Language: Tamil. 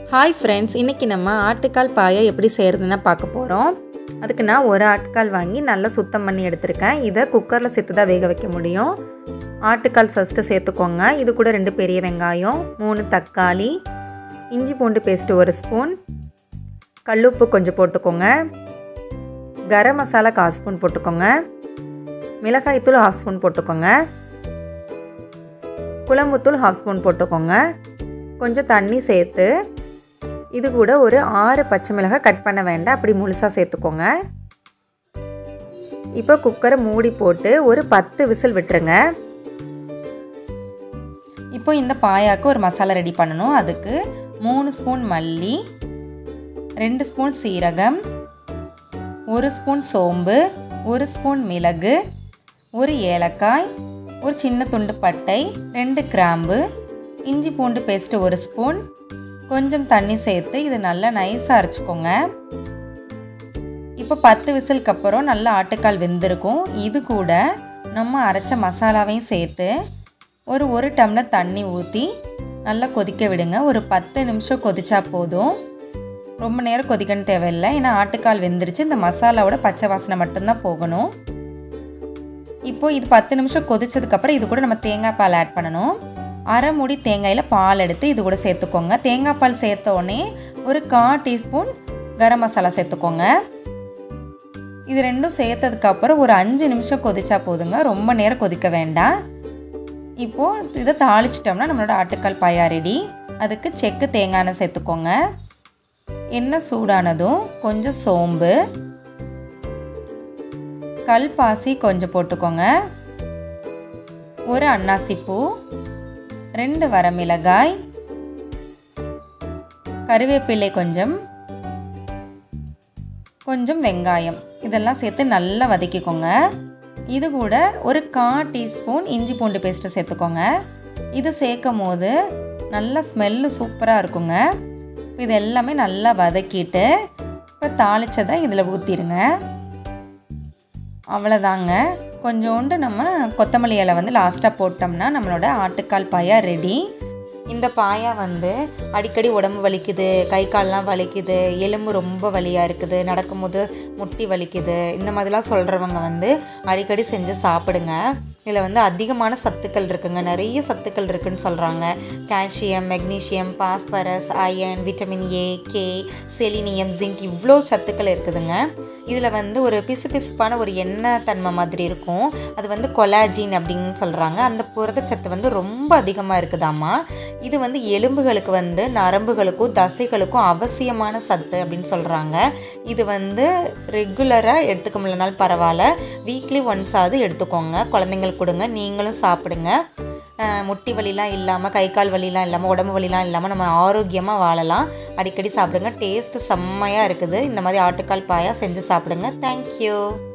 ஹாய் ஃப்ரெண்ட்ஸ் இன்றைக்கி நம்ம ஆட்டுக்கால் பாயை எப்படி செய்கிறதுன்னு பார்க்க போகிறோம் அதுக்கு நான் ஒரு ஆட்டுக்கால் வாங்கி நல்லா சுத்தம் பண்ணி எடுத்திருக்கேன் இதை குக்கரில் சேர்த்து தான் வேக வைக்க முடியும் ஆட்டுக்கால் ஃபஸ்ட்டு சேர்த்துக்கோங்க இது கூட ரெண்டு பெரிய வெங்காயம் மூணு தக்காளி இஞ்சி பூண்டு பேஸ்ட்டு ஒரு ஸ்பூன் கல்லுப்பு கொஞ்சம் போட்டுக்கோங்க கரம் மசாலா கால் ஸ்பூன் போட்டுக்கோங்க மிளகாய்த்தூள் ஹாஃப் ஸ்பூன் போட்டுக்கோங்க குழம்புத்தூள் ஹாஃப் ஸ்பூன் போட்டுக்கோங்க கொஞ்சம் தண்ணி சேர்த்து இது கூட ஒரு ஆறு பச்சை மிளகாய் கட் பண்ண வேண்டாம் அப்படி முழுசாக சேர்த்துக்கோங்க இப்போ குக்கரை மூடி போட்டு ஒரு பத்து விசில் விட்டுருங்க இப்போ இந்த பாயாக்கு ஒரு மசாலா ரெடி பண்ணணும் அதுக்கு மூணு ஸ்பூன் மல்லி ரெண்டு ஸ்பூன் சீரகம் ஒரு ஸ்பூன் சோம்பு ஒரு ஸ்பூன் மிளகு ஒரு ஏலக்காய் ஒரு சின்ன துண்டு பட்டை ரெண்டு கிராம்பு இஞ்சி பூண்டு பேஸ்ட்டு ஒரு ஸ்பூன் கொஞ்சம் தண்ணி சேர்த்து இது நல்லா நைஸாக அரைச்சிக்கோங்க இப்போ பத்து விசிலுக்கு அப்புறம் நல்லா ஆட்டுக்கால் வெந்திருக்கும் இது கூட நம்ம அரைச்ச மசாலாவையும் சேர்த்து ஒரு ஒரு டம்ளர் தண்ணி ஊற்றி நல்லா கொதிக்க விடுங்க ஒரு பத்து நிமிஷம் கொதிச்சா போதும் ரொம்ப நேரம் கொதிக்கன்னு தேவையில்லை ஏன்னா ஆட்டுக்கால் வெந்துருச்சு இந்த மசாலாவோட பச்சை வாசனை மட்டும்தான் போகணும் இப்போது இது பத்து நிமிஷம் கொதிச்சதுக்கப்புறம் இது கூட நம்ம தேங்காய் பால் ஆட் பண்ணணும் அரை மூடி தேங்காயில் பால் எடுத்து இது கூட சேர்த்துக்கோங்க தேங்காய் பால் சேர்த்த உடனே ஒரு கா டீஸ்பூன் கரம் மசாலா சேர்த்துக்கோங்க இது ரெண்டும் சேர்த்ததுக்கப்புறம் ஒரு அஞ்சு நிமிஷம் கொதிச்சா போதுங்க ரொம்ப நேரம் கொதிக்க வேண்டாம் இப்போது இதை தாளிச்சிட்டோம்னா நம்மளோட ஆட்டுக்கால் பாயா ரெடி அதுக்கு செக்கு தேங்காய் எண்ணெய் சேர்த்துக்கோங்க எண்ணெய் சூடானதும் கொஞ்சம் சோம்பு கல் பாசி கொஞ்சம் போட்டுக்கோங்க ஒரு அன்னாசிப்பூ ரெண்டு வரமிளகாய் கருவேப்பிலை கொஞ்சம் கொஞ்சம் வெங்காயம் இதெல்லாம் சேர்த்து நல்லா வதக்கிக்கோங்க இது கூட ஒரு கா டீஸ்பூன் இஞ்சி பூண்டு பேஸ்ட்டு சேர்த்துக்கோங்க இது சேர்க்கும் போது நல்ல ஸ்மெல்லு சூப்பராக இருக்குங்க இது எல்லாமே நல்லா வதக்கிட்டு இப்போ தாளித்ததை இதில் ஊற்றிடுங்க அவ்வளோதாங்க கொஞ்சோண்டு நம்ம கொத்தமல்லி இலை வந்து லாஸ்ட்டாக போட்டோம்னா நம்மளோட ஆட்டுக்கால் பாயா ரெடி இந்த பாயா வந்து அடிக்கடி உடம்பு வலிக்குது கை கால்லாம் வலிக்குது எலும்பு ரொம்ப வலியாக இருக்குது நடக்கும்போது முட்டி வலிக்குது இந்த மாதிரிலாம் சொல்கிறவங்க வந்து அடிக்கடி செஞ்சு சாப்பிடுங்க இதில் வந்து அதிகமான சத்துக்கள் இருக்குங்க நிறைய சத்துக்கள் இருக்குன்னு சொல்கிறாங்க calcium magnesium phosphorus iron vitamin A K selenium zinc இவ்வளோ சத்துக்கள் இருக்குதுங்க இதில் வந்து ஒரு பிசு பிசுப்பான ஒரு எண்ணெய் தன்மை மாதிரி இருக்கும் அது வந்து கொலாஜின் அப்படின்னு சொல்கிறாங்க அந்த புரதச்சத்து வந்து ரொம்ப அதிகமாக இருக்குதாம்மா இது வந்து எலும்புகளுக்கு வந்து நரம்புகளுக்கும் தசைகளுக்கும் அவசியமான சத்து அப்படின்னு சொல்கிறாங்க இது வந்து ரெகுலராக எடுத்துக்க முடியலனாலும் பரவாயில்ல வீக்லி ஒன்ஸாவது எடுத்துக்கோங்க குழந்தைங்களுக்கு கொடுங்க நீங்களும் சாப்பிடுங்க முட்டி வலிலாம் இல்லாமல் கை கால் வலிலாம் இல்லாமல் உடம்பு வலிலாம் இல்லாமல் நம்ம ஆரோக்கியமாக வாழலாம் அடிக்கடி சாப்பிடுங்க டேஸ்ட்டு செம்மையாக இருக்குது இந்த மாதிரி ஆட்டுக்கால் பாயா செஞ்சு சாப்பிடுங்க தேங்க்யூ